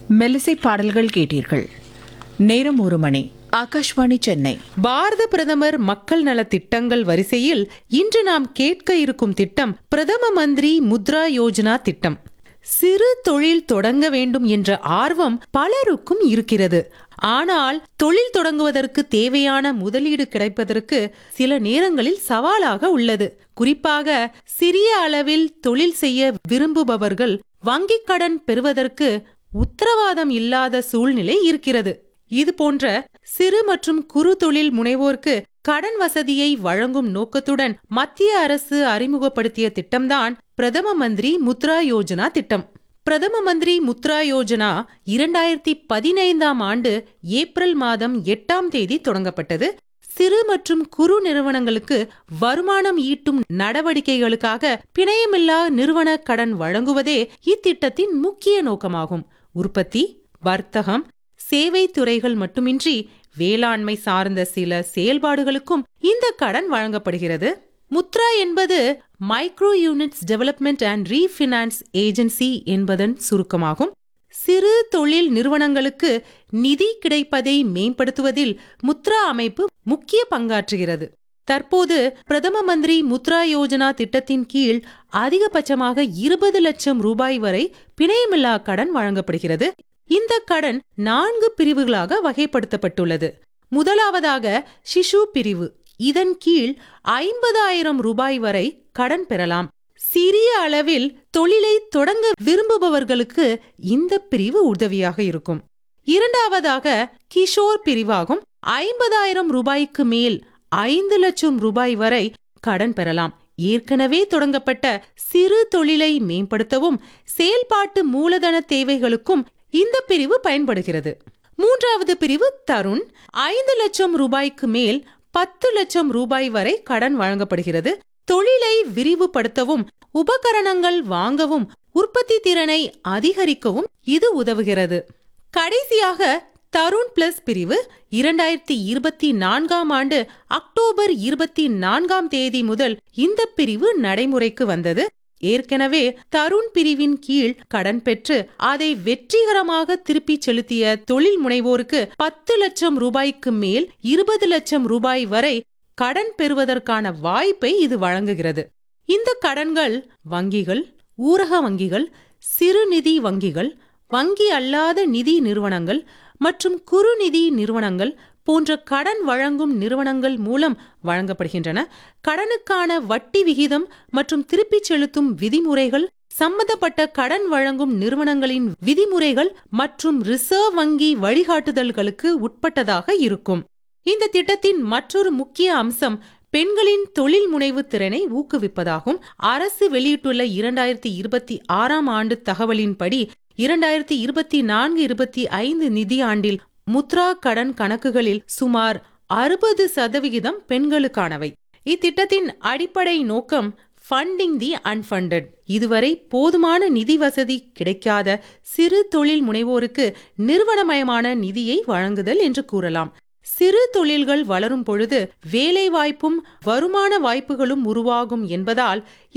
மெல்லிசை பாடல்கள் கேட்டீர்கள் நேரம் ஒரு மணி ஆகாஷ்வாணி சென்னை பாரத பிரதமர் மக்கள் நல திட்டங்கள் வரிசையில் இன்று நாம் கேட்க இருக்கும் திட்டம் பிரதம மந்திரி முத்ரா யோஜனா திட்டம் சிறு தொழில் தொடங்க வேண்டும் என்ற ஆர்வம் பலருக்கும் இருக்கிறது ஆனால் தொழில் தொடங்குவதற்கு தேவையான முதலீடு கிடைப்பதற்கு சில நேரங்களில் சவாலாக உள்ளது குறிப்பாக சிறிய அளவில் தொழில் செய்ய விரும்புபவர்கள் வங்கிக் கடன் பெறுவதற்கு உத்தரவாதம் இல்லாத சூழ்நிலை இருக்கிறது இது போன்ற சிறு மற்றும் குறு தொழில் முனைவோருக்கு கடன் வசதியை வழங்கும் நோக்கத்துடன் மத்திய அரசு அறிமுகப்படுத்திய திட்டம்தான் பிரதம மந்திரி முத்ரா யோஜனா திட்டம் பிரதம மந்திரி முத்ரா யோஜனா இரண்டாயிரத்தி பதினைந்தாம் ஆண்டு ஏப்ரல் மாதம் எட்டாம் தேதி தொடங்கப்பட்டது சிறு மற்றும் குறு நிறுவனங்களுக்கு வருமானம் ஈட்டும் நடவடிக்கைகளுக்காக பிணையமில்லா நிறுவன கடன் வழங்குவதே இத்திட்டத்தின் முக்கிய நோக்கமாகும் உற்பத்தி வர்த்தகம் சேவை துறைகள் மட்டுமின்றி வேளாண்மை சார்ந்த சில செயல்பாடுகளுக்கும் இந்த கடன் வழங்கப்படுகிறது முத்ரா என்பது micro units development and refinance agency என்பதன் சுருக்கமாகும் சிறு தொழில் நிறுவனங்களுக்கு நிதி கிடைப்பதை மேம்படுத்துவதில் முத்ரா அமைப்பு முக்கிய பங்காற்றுகிறது தற்போது பிரதம மந்திரி முத்ரா யோஜனா திட்டத்தின் கீழ் அதிகபட்சமாக இருபது லட்சம் ரூபாய் வரை பிணையமில்லா கடன் வழங்கப்படுகிறது இந்த கடன் நான்கு பிரிவுகளாக வகைப்படுத்தப்பட்டுள்ளது முதலாவதாக சிசு பிரிவு இதன் கீழ் ஐம்பதாயிரம் ரூபாய் வரை கடன் பெறலாம் சிறிய அளவில் தொழிலை தொடங்க விரும்புபவர்களுக்கு இந்த பிரிவு உதவியாக இருக்கும் இரண்டாவதாக கிஷோர் பிரிவாகும் ஐம்பதாயிரம் ரூபாய்க்கு மேல் ஐந்து லட்சம் ரூபாய் வரை கடன் பெறலாம் ஏற்கனவே தொடங்கப்பட்ட சிறு தொழிலை மேம்படுத்தவும் செயல்பாட்டு மூலதன தேவைகளுக்கும் இந்த பிரிவு பயன்படுகிறது மூன்றாவது பிரிவு தருண் ஐந்து லட்சம் ரூபாய்க்கு மேல் பத்து லட்சம் ரூபாய் வரை கடன் வழங்கப்படுகிறது தொழிலை விரிவுபடுத்தவும் உபகரணங்கள் வாங்கவும் உற்பத்தி திறனை அதிகரிக்கவும் இது உதவுகிறது கடைசியாக தருண் பிளஸ் பிரிவு இரண்டாயிரத்தி இருபத்தி நான்காம் ஆண்டு அக்டோபர் இருபத்தி நான்காம் தேதி முதல் இந்த பிரிவு நடைமுறைக்கு வந்தது ஏற்கனவே தருண் பிரிவின் கீழ் கடன் பெற்று அதை வெற்றிகரமாக திருப்பிச் செலுத்திய தொழில் முனைவோருக்கு பத்து லட்சம் ரூபாய்க்கு மேல் இருபது லட்சம் ரூபாய் வரை கடன் பெறுவதற்கான வாய்ப்பை இது வழங்குகிறது இந்த கடன்கள் வங்கிகள் ஊரக வங்கிகள் சிறுநிதி வங்கிகள் வங்கி அல்லாத நிதி நிறுவனங்கள் மற்றும் குறுநிதி நிறுவனங்கள் போன்ற கடன் வழங்கும் நிறுவனங்கள் மூலம் வழங்கப்படுகின்றன கடனுக்கான வட்டி விகிதம் மற்றும் திருப்பிச் செலுத்தும் விதிமுறைகள் சம்பந்தப்பட்ட கடன் வழங்கும் நிறுவனங்களின் விதிமுறைகள் மற்றும் ரிசர்வ் வங்கி வழிகாட்டுதல்களுக்கு உட்பட்டதாக இருக்கும் இந்த திட்டத்தின் மற்றொரு முக்கிய அம்சம் பெண்களின் தொழில் முனைவு திறனை ஊக்குவிப்பதாகும் அரசு வெளியிட்டுள்ள இரண்டாயிரத்தி இருபத்தி ஆறாம் ஆண்டு தகவலின்படி இரண்டாயிரத்தி இருபத்தி நான்கு இருபத்தி ஐந்து நிதியாண்டில் முத்ரா கடன் கணக்குகளில் சுமார் அறுபது சதவிகிதம் பெண்களுக்கானவை இத்திட்டத்தின் அடிப்படை நோக்கம் ஃபண்டிங் தி அன்ஃபண்டட் இதுவரை போதுமான நிதி வசதி கிடைக்காத சிறு தொழில் முனைவோருக்கு நிறுவனமயமான நிதியை வழங்குதல் என்று கூறலாம் சிறு தொழில்கள் வளரும் பொழுது வேலைவாய்ப்பும் வருமான வாய்ப்புகளும் உருவாகும் என்பதால்